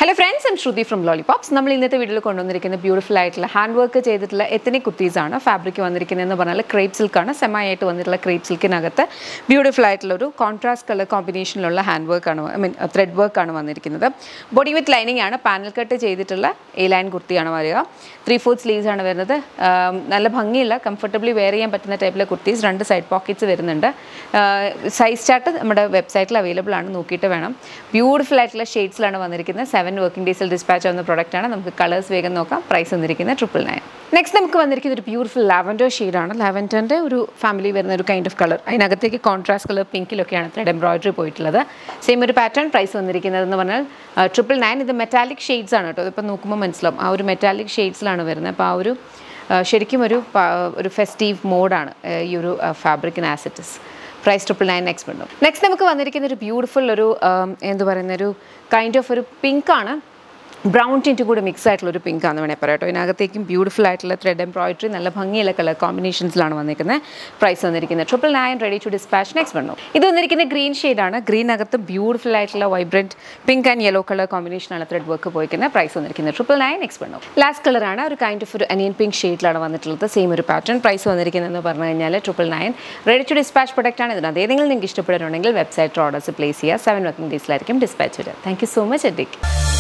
hello friends am Shruthi from Lollipops നമ്മൾ ഇന്നത്തെ വീഡിയോയിൽ കൊണ്ടുവന്നിരിക്കുന്ന ബ്യൂട്ടിഫുൾ ആയിട്ടുള്ള ഹാൻഡ് വർക്ക് ചെയ്തിട്ടുള്ള എത്തനിക് കുത്തീസ് ആണ് ഫാബ്രിക് വന്നിരിക്കുന്നതെന്ന് പറഞ്ഞാൽ ക്രേപ്പ് സിൽക്കാണ് സെമായിട്ട് വന്നിട്ടുള്ള ക്രേപ്പ് സിൽക്കിനകത്ത് ബ്യൂട്ടിഫുൾ ആയിട്ടുള്ള ഒരു കോൺട്രാസ്റ്റ് കളർ കോമ്പിനേഷനിലുള്ള ഹാൻഡ് വർക്കാണ് ഐ മീൻ ത്രെഡ് വർക്കാണ് വന്നിരിക്കുന്നത് ബോഡി വിത്ത് ലൈനിങ് ആണ് പാനൽ കട്ട് ചെയ്തിട്ടുള്ള എ ലൈൻ കുർത്തിയാണ് വരിക ത്രീ ഫോർത്ത് സ്ലീവ്സ് ആണ് വരുന്നത് ആം, നല്ല ഭംഗിയുള്ള കംഫർട്ടബിളി വെയർ ചെയ്യാൻ പറ്റുന്ന ടൈപ്പിലെ കുർത്തീസ് രണ്ട് സൈഡ് പോക്കറ്റ്സ് വരുന്നുണ്ട് സൈസ് ചാർട്ട് നമ്മുടെ വെബ്സൈറ്റിൽ അവൈലബിൾ ആണ് നോക്കിയിട്ട് വേണം ബ്യൂട്ടിഫുൾ ആയിട്ടുള്ള ഷെയ്ഡ്സിലാണ് വന്നിരിക്കുന്നത് സെവൻ വർക്കിംഗ് ഡേയ്സിൽ ഡിസ്പാച്ച് ആവുന്ന product ആണ് നമുക്ക് കളേഴ്സ് വേഗം നോക്കാം പ്രൈസ് വന്നിരിക്കുന്നത് ട്രിപ്പിൾ നയൻ നെക്സ്റ്റ് നമുക്ക് വന്നിരിക്കുന്ന ഒരു ബ്യൂട്ടിഫുൾ ലാവൻഡർ ഷെയ്ഡാണ് ലാവൻഡറിൻ്റെ ഒരു ഫാമിലി വരുന്ന ഒരു കൈൻഡ് ഓഫ് കളർ അതിനകത്തേക്ക് കോൺട്രാസ്റ്റ് കളർ പിങ്കിലൊക്കെയാണ് ത്രെഡ് എംബ്രോയിഡറി പോയിട്ടുള്ളത് സെയിം ഒരു പാറ്റേൺ പ്രൈസ് വന്നിരിക്കുന്നത് എന്ന് പറഞ്ഞാൽ ട്രിപ്പിൾ നയൻ ഇത് മെറ്റാലിക് ഷെയ്ഡ്സ് ആണ് കേട്ടോ ഇതിപ്പോൾ നോക്കുമ്പോൾ മനസ്സിലാവും ആ ഒരു മെറ്റാലിക് ഷെയ്ഡ്സിലാണ് വരുന്നത് അപ്പോൾ ആ ഒരു ആ, ശരിക്കും ഒരു പ- ഒരു ഫെസ്റ്റീവ് മോഡാണ് ഈ ഒരു ഫാബ്രിക്കിന് ആസിറ്റസ് പ്രൈസ് ട്രിപ്പിൾ നയൻ നെക്സ്റ്റ് ഉണ്ടോ നെക്സ്റ്റ് നമുക്ക് വന്നിരിക്കുന്ന ഒരു ബ്യൂട്ടിഫുൾ ഒരു ആം, എന്ത് പറയുന്ന ഒരു കൈൻഡ് ഓഫ് ഒരു പിങ്ക് ആണ് ബ്രൗൺ ടിൻറ്റ് കൂടി മിക്സ് ആയിട്ടുള്ള ഒരു പിങ്ക് ആണെന്ന് വേണേൽ പറയാം കേട്ടോ ഇതിനകത്തേക്കും ബ്യൂട്ടിഫുൾ ആയിട്ടുള്ള ത്രെഡ് എംബ്രോയിഡറി നല്ല ഭംഗിയുള്ള കളർ കോമ്പിനേഷൻസിലാണ് വന്നിരിക്കുന്നത് പ്രൈസ് വന്നിരിക്കുന്നത് triple nine ready to dispatch next one ഇത് വന്നിരിക്കുന്ന ഗ്രീൻ ഷെയ്ഡാണ് ഗ്രീനകത്ത് ബ്യൂട്ടിഫുൾ ആയിട്ടുള്ള vibrant pink and yellow colour കോമ്പിനേഷനാണ് ത്രെഡ് വർക്ക് പോയിരിക്കുന്നത് പ്രൈസ് വന്നിരിക്കുന്നത് triple nine next one last കളറാണ് ഒരു കൈൻഡ് ഓഫ് ഒരു അനിയൻ പിങ്ക് ഷെയ്ഡിലാണ് വന്നിട്ടുള്ളത് സെയിം ഒരു പാറ്റേൺ പ്രൈസ് വന്നിരിക്കുന്നതെന്ന് പറഞ്ഞു കഴിഞ്ഞാൽ triple nine ready to dispatch product ആണ് ഇതിനകത്ത് ഏതെങ്കിലും നിങ്ങൾക്ക് ഇഷ്ടപ്പെടുന്നുണ്ടെങ്കിൽ വെബ്സൈറ്റ് ഓർഡേഴ്സ് പ്ലേസ് ചെയ്യുക സെവൻ വർക്കിംഗ് ഡേയ്സിലായിരിക്കും ഡിസ്പാച്ച് വരിക താങ്ക് യു സോ മച്ച് എഡിക്